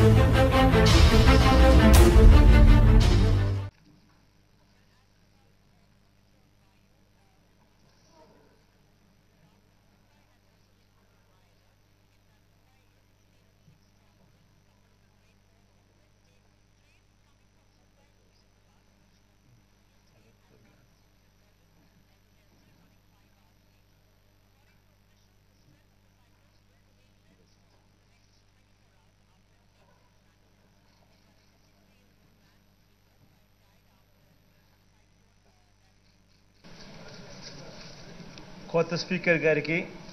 కొత్త స్పీకర్ గారికి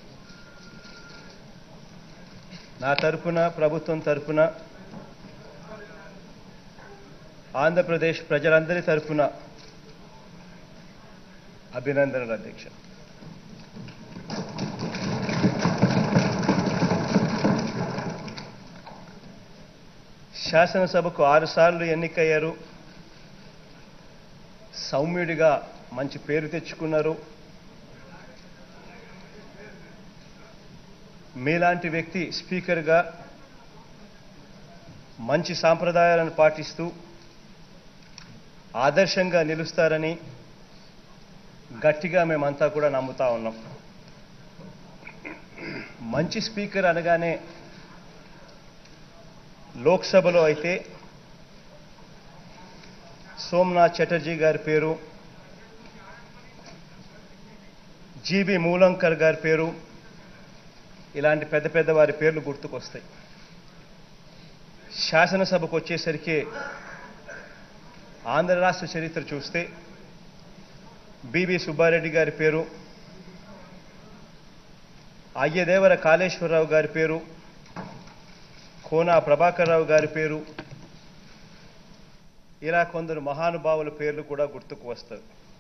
నా తరపున ప్రభుత్వం తరపున ఆంధ్రప్రదేశ్ ప్రజలందరి తరపున అభినందనలు అధ్యక్ష శాసనసభకు ఆరుసార్లు ఎన్నికయ్యారు సౌమ్యుడిగా మంచి పేరు తెచ్చుకున్నారు మీలాంటి వ్యక్తి స్పీకర్గా మంచి సాంప్రదాయాలను పాటిస్తూ ఆదర్శంగా నిలుస్తారని గట్టిగా మేమంతా కూడా నమ్ముతా ఉన్నాం మంచి స్పీకర్ అనగానే లోక్సభలో అయితే సోమనాథ్ చటర్జీ గారి పేరు జీబీ మూలంకర్ గారి పేరు ఇలాంటి పెద్ద పెద్ద వారి పేర్లు గుర్తుకొస్తాయి శాసనసభకు వచ్చేసరికి ఆంధ్ర రాష్ట్ర చరిత్ర చూస్తే బివి సుబ్బారెడ్డి గారి పేరు అయ్యదేవర కాళేశ్వరరావు గారి పేరు కోనా ప్రభాకర్ రావు గారి పేరు ఇలా కొందరు మహానుభావుల పేర్లు కూడా గుర్తుకు వస్తారు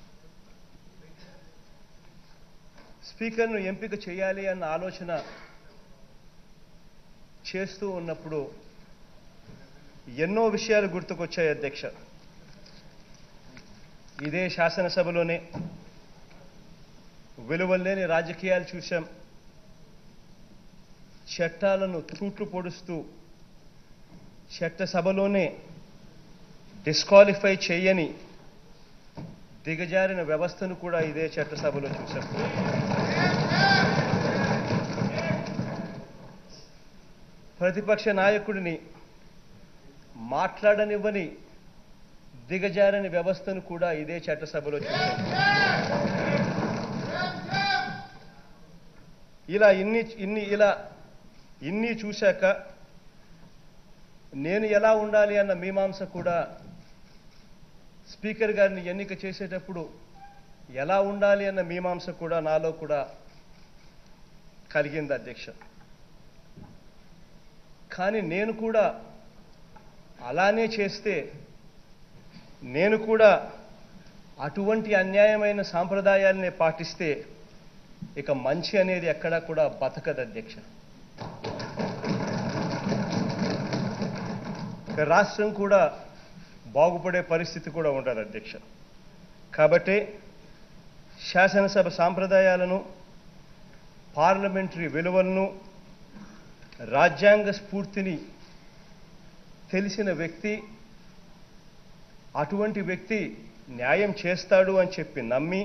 స్పీకర్ను ఎంపిక చేయాలి అన్న ఆలోచన చేస్తూ ఉన్నప్పుడు ఎన్నో విషయాలు గుర్తుకొచ్చాయి అధ్యక్ష ఇదే శాసనసభలోనే విలువలేని రాజకీయాలు చూశాం చట్టాలను తూట్లు పొడుస్తూ చట్టసభలోనే డిస్క్వాలిఫై చేయని దిగజారిన వ్యవస్థను కూడా ఇదే చట్టసభలో చూశాం ప్రతిపక్ష నాయకుడిని మాట్లాడనివ్వని దిగజారని వ్యవస్థను కూడా ఇదే చట్టసభలో చూశాం ఇలా ఇన్ని ఇన్ని ఇలా ఇన్ని చూశాక నేను ఎలా ఉండాలి అన్న మీమాంస కూడా స్పీకర్ గారిని ఎన్నిక చేసేటప్పుడు ఎలా ఉండాలి అన్న మీమాంస కూడా నాలో కూడా కలిగింది అధ్యక్ష కానీ నేను కూడా అలానే చేస్తే నేను కూడా అటువంటి అన్యాయమైన సాంప్రదాయాలనే పాటిస్తే ఇక మంచి అనేది ఎక్కడా కూడా బతకదు అధ్యక్ష ఇక రాష్ట్రం కూడా బాగుపడే పరిస్థితి కూడా ఉండదు అధ్యక్ష కాబట్టి శాసనసభ సాంప్రదాయాలను పార్లమెంటరీ విలువలను రాజ్యాంగ స్ఫూర్తిని తెలిసిన వ్యక్తి అటువంటి వ్యక్తి న్యాయం చేస్తాడు అని చెప్పి నమ్మి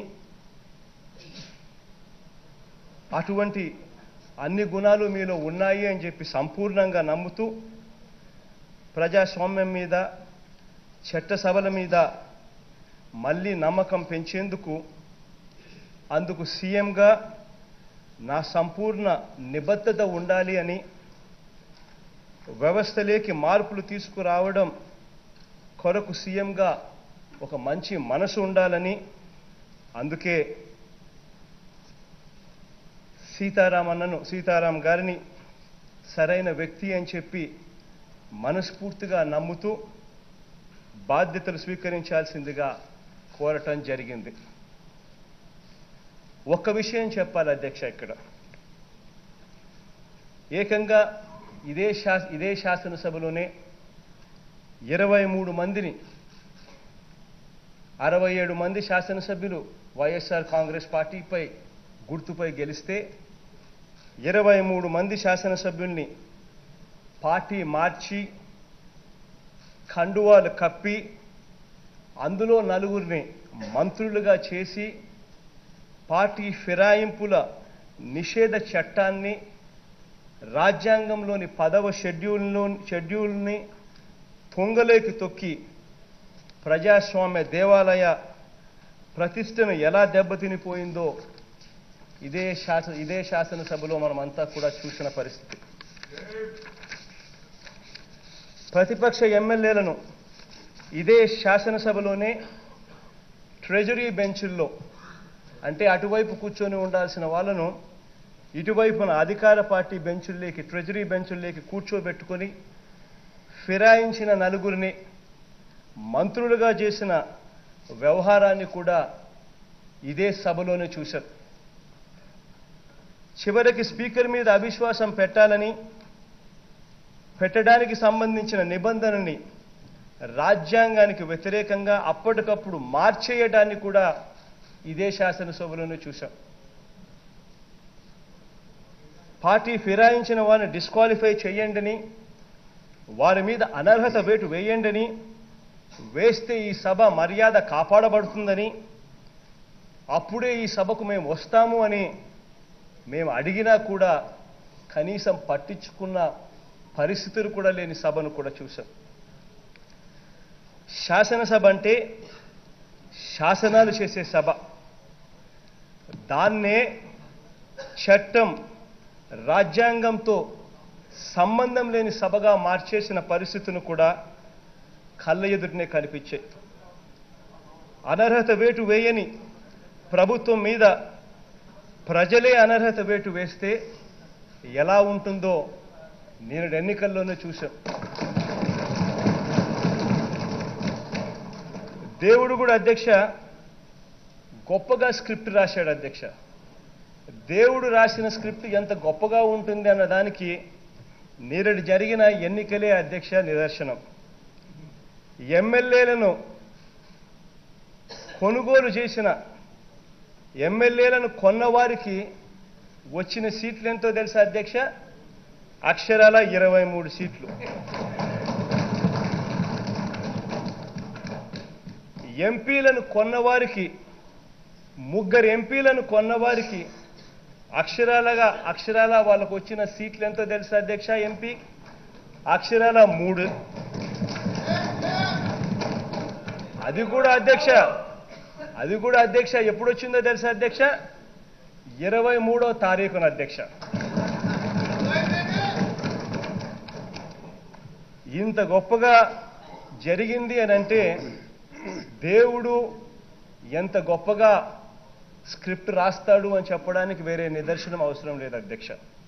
అటువంటి అన్ని గుణాలు మీలో ఉన్నాయి అని చెప్పి సంపూర్ణంగా నమ్ముతూ ప్రజాస్వామ్యం మీద చట్టసభల మీద మళ్ళీ నమ్మకం పెంచేందుకు అందుకు సీఎంగా నా సంపూర్ణ నిబద్ధత ఉండాలి అని వ్యవస్థలోకి మార్పులు తీసుకురావడం కొరకు సీఎంగా ఒక మంచి మనసు ఉండాలని అందుకే సీతారామన్నను సీతారాం గారిని సరైన వ్యక్తి అని చెప్పి మనస్ఫూర్తిగా నమ్ముతూ బాధ్యతలు స్వీకరించాల్సిందిగా కోరటం జరిగింది ఒక్క విషయం చెప్పాలి అధ్యక్ష ఇక్కడ ఏకంగా ఇదే శా ఇదే శాసనసభలోనే ఇరవై మూడు మందిని అరవై ఏడు మంది శాసనసభ్యులు వైఎస్ఆర్ కాంగ్రెస్ పార్టీపై గుర్తుపై గెలిస్తే ఇరవై మూడు మంది శాసనసభ్యుల్ని పార్టీ మార్చి కండువాలు కప్పి అందులో నలుగురిని మంత్రులుగా చేసి పార్టీ ఫిరాయింపుల నిషేధ చట్టాన్ని రాజ్యాంగంలోని పదవ షెడ్యూల్లో షెడ్యూల్ని పొంగలేకి తొక్కి ప్రజాస్వామ్య దేవాలయ ప్రతిష్టను ఎలా దెబ్బతినిపోయిందో ఇదే శాస ఇదే శాసనసభలో మనమంతా కూడా చూసిన పరిస్థితి ప్రతిపక్ష ఎమ్మెల్యేలను ఇదే శాసనసభలోనే ట్రెజరీ బెంచుల్లో అంటే అటువైపు కూర్చొని ఉండాల్సిన వాళ్ళను ఇటువైపున అధికార పార్టీ బెంచుల్లోకి ట్రెజరీ బెంచుల్లోకి కూర్చోబెట్టుకొని ఫిరాయించిన నలుగురిని మంత్రులుగా చేసిన వ్యవహారాన్ని కూడా ఇదే సభలోనే చూశారు చివరికి స్పీకర్ మీద అవిశ్వాసం పెట్టాలని పెట్టడానికి సంబంధించిన నిబంధనని రాజ్యాంగానికి వ్యతిరేకంగా అప్పటికప్పుడు మార్చేయడాన్ని కూడా ఇదే శాసనసభలోనే చూశాం పార్టీ ఫిరాయించిన వారిని డిస్క్వాలిఫై చేయండిని వారి మీద అనర్హత వేటు వేయండిని వేస్తే ఈ సభ మర్యాద కాపాడబడుతుందని అప్పుడే ఈ సభకు మేము వస్తాము అని మేము అడిగినా కూడా కనీసం పట్టించుకున్న పరిస్థితులు కూడా లేని సభను కూడా చూశాం శాసనసభ అంటే శాసనాలు చేసే సభ దాన్నే చట్టం రాజ్యాంగంతో సంబంధం లేని సభగా మార్చేసిన పరిస్థితులు కూడా కళ్ళ ఎదుటనే కనిపించాయి అనర్హత వేటు వేయని ప్రభుత్వం మీద ప్రజలే అనర్హత వేటు వేస్తే ఎలా ఉంటుందో నేను ఎన్నికల్లోనే చూశాం దేవుడు కూడా అధ్యక్ష గొప్పగా స్క్రిప్ట్ రాశాడు అధ్యక్ష దేవుడు రాసిన స్క్రిప్ట్ ఎంత గొప్పగా ఉంటుంది అన్న దానికి నేరడు జరిగిన ఎన్నికలే అధ్యక్ష నిదర్శనం ఎమ్మెల్యేలను కొనుగోలు చేసిన ఎమ్మెల్యేలను కొన్నవారికి వచ్చిన సీట్లు ఎంతో తెలుసా అధ్యక్ష అక్షరాల ఇరవై మూడు సీట్లు ఎంపీలను కొన్నవారికి ముగ్గురు ఎంపీలను కొన్నవారికి అక్షరాలుగా అక్షరాల వాళ్ళకు వచ్చిన సీట్లు ఎంతో తెలుసా అధ్యక్ష ఎంపీ అక్షరాల మూడు అది కూడా అధ్యక్ష అది కూడా అధ్యక్ష ఎప్పుడు వచ్చిందో తెలుసా అధ్యక్ష ఇరవై మూడో తారీఖున అధ్యక్ష ఇంత గొప్పగా జరిగింది అని అంటే దేవుడు ఎంత గొప్పగా స్క్రిప్ట్ రాస్తాడు అని చెప్పడానికి వేరే నిదర్శనం అవసరం లేదు అధ్యక్ష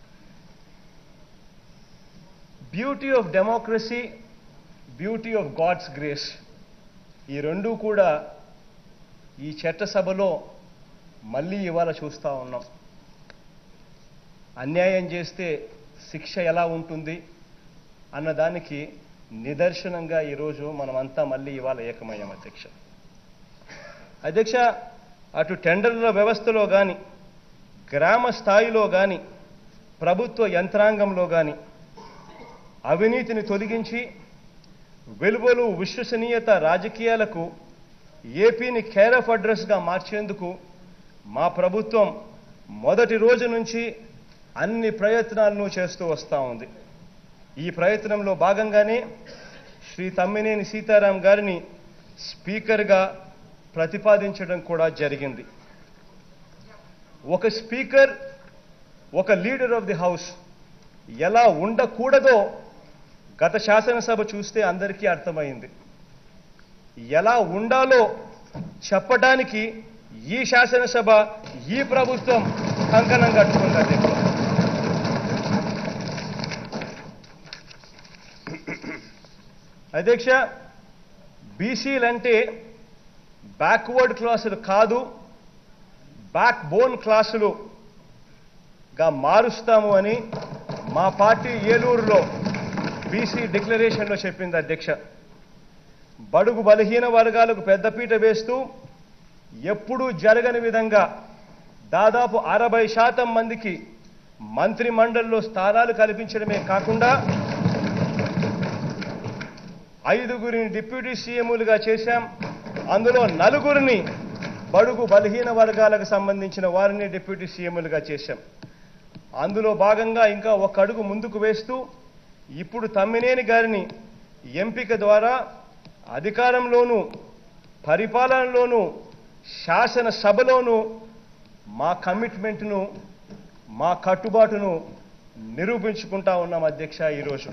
beauty of democracy beauty of God's grace ఈ రెండూ కూడా ఈ చట్టసభలో మళ్ళీ ఇవాళ చూస్తూ ఉన్నాం అన్యాయం చేస్తే శిక్ష ఎలా ఉంటుంది అన్నదానికి నిదర్శనంగా ఈరోజు మనమంతా మళ్ళీ ఇవాళ ఏకమయ్యాం అధ్యక్ష అధ్యక్ష అటు టెండర్ల వ్యవస్థలో కానీ గ్రామ స్థాయిలో కానీ ప్రభుత్వ యంత్రాంగంలో కానీ అవినీతిని తొలగించి వెలువలు విశ్వసనీయత రాజకీయాలకు ఏపీని కేర్ ఆఫ్ అడ్రస్గా మార్చేందుకు మా ప్రభుత్వం మొదటి రోజు నుంచి అన్ని ప్రయత్నాలను చేస్తూ వస్తూ ఉంది ఈ ప్రయత్నంలో భాగంగానే శ్రీ తమ్మినేని సీతారాం గారిని స్పీకర్గా ప్రతిపాదించడం కూడా జరిగింది ఒక స్పీకర్ ఒక లీడర్ ఆఫ్ ది హౌస్ ఎలా ఉండకూడదో గత శాసనసభ చూస్తే అందరికీ అర్థమైంది ఎలా ఉండాలో చెప్పడానికి ఈ శాసనసభ ఈ ప్రభుత్వం కంకణం కట్టుకుంది అధ్యక్ష అధ్యక్ష బీసీలంటే బ్యాక్వర్డ్ క్లాసులు కాదు బ్యాక్ బోన్ క్లాసులుగా మారుస్తాము అని మా పార్టీ ఏలూరులో బీసీ డిక్లరేషన్లో చెప్పింది అధ్యక్ష బడుగు బలహీన వర్గాలకు పెద్దపీట వేస్తూ ఎప్పుడూ జరగని విధంగా దాదాపు అరవై శాతం మందికి మంత్రి మండలిలో స్థానాలు కల్పించడమే కాకుండా ఐదుగురిని డిప్యూటీ సీఎంలుగా చేశాం అందులో నలుగురిని బడుగు బలహీన వర్గాలకు సంబంధించిన వారిని డిప్యూటీ సీఎంలుగా చేశాం అందులో భాగంగా ఇంకా ఒక అడుగు ముందుకు వేస్తూ ఇప్పుడు తమ్మినేని గారిని ఎంపిక ద్వారా అధికారంలోనూ పరిపాలనలోనూ శాసనసభలోనూ మా కమిట్మెంట్ను మా కట్టుబాటును నిరూపించుకుంటా ఉన్నాం అధ్యక్ష ఈరోజు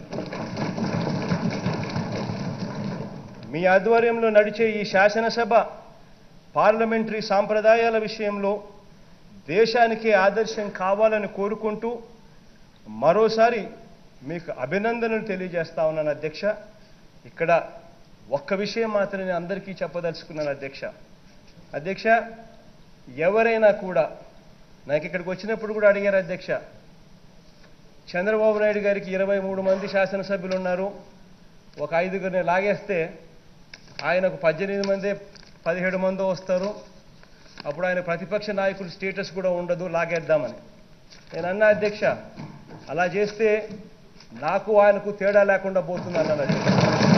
మీ ఆధ్వర్యంలో నడిచే ఈ శాసనసభ పార్లమెంటరీ సాంప్రదాయాల విషయంలో దేశానికే ఆదర్శం కావాలని కోరుకుంటూ మరోసారి మీకు అభినందనలు తెలియజేస్తా ఉన్నాను అధ్యక్ష ఇక్కడ ఒక్క విషయం మాత్రం నేను అందరికీ చెప్పదలుచుకున్నాను అధ్యక్ష అధ్యక్ష ఎవరైనా కూడా నాకు ఇక్కడికి వచ్చినప్పుడు కూడా అడిగారు అధ్యక్ష చంద్రబాబు నాయుడు గారికి ఇరవై మూడు మంది శాసనసభ్యులు ఉన్నారు ఒక ఐదుగురిని లాగేస్తే ఆయనకు పద్దెనిమిది మంది పదిహేడు మందో వస్తారు అప్పుడు ఆయన ప్రతిపక్ష నాయకుడి స్టేటస్ కూడా ఉండదు లాగేద్దామని నేను అన్నా అధ్యక్ష అలా చేస్తే నాకు ఆయనకు తేడా లేకుండా పోతుంది అన్నాను అధ్యక్ష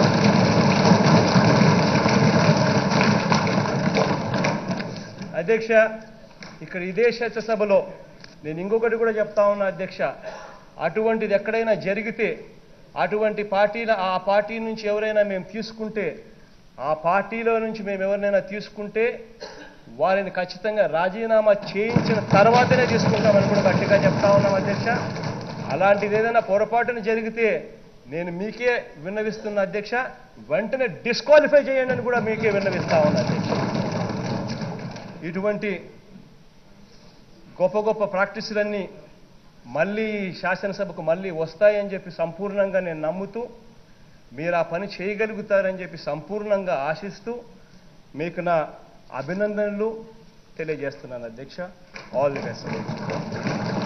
అధ్యక్ష ఇక్కడ ఇదే సభలో నేను ఇంకొకటి కూడా చెప్తా ఉన్నా అధ్యక్ష అటువంటిది ఎక్కడైనా జరిగితే అటువంటి పార్టీల ఆ పార్టీ నుంచి ఎవరైనా మేము తీసుకుంటే ఆ పార్టీలో నుంచి మేము ఎవరినైనా తీసుకుంటే వారిని ఖచ్చితంగా రాజీనామా చేయించిన తర్వాతనే తీసుకుంటామని కూడా గట్టిగా చెప్తా ఉన్నాం అధ్యక్ష అలాంటిది ఏదైనా పొరపాటున జరిగితే నేను మీకే విన్నవిస్తున్న అధ్యక్ష వెంటనే డిస్క్వాలిఫై చేయండి అని కూడా మీకే విన్నవిస్తా ఉన్నా అధ్యక్ష ఇటువంటి గొప్ప గొప్ప ప్రాక్టీసులన్నీ మళ్ళీ శాసనసభకు మళ్ళీ వస్తాయని చెప్పి సంపూర్ణంగా నేను నమ్ముతూ మీరు ఆ పని చేయగలుగుతారని చెప్పి సంపూర్ణంగా ఆశిస్తూ మీకు నా అభినందనలు తెలియజేస్తున్నాను అధ్యక్ష ఆల్ ది బెస్ట్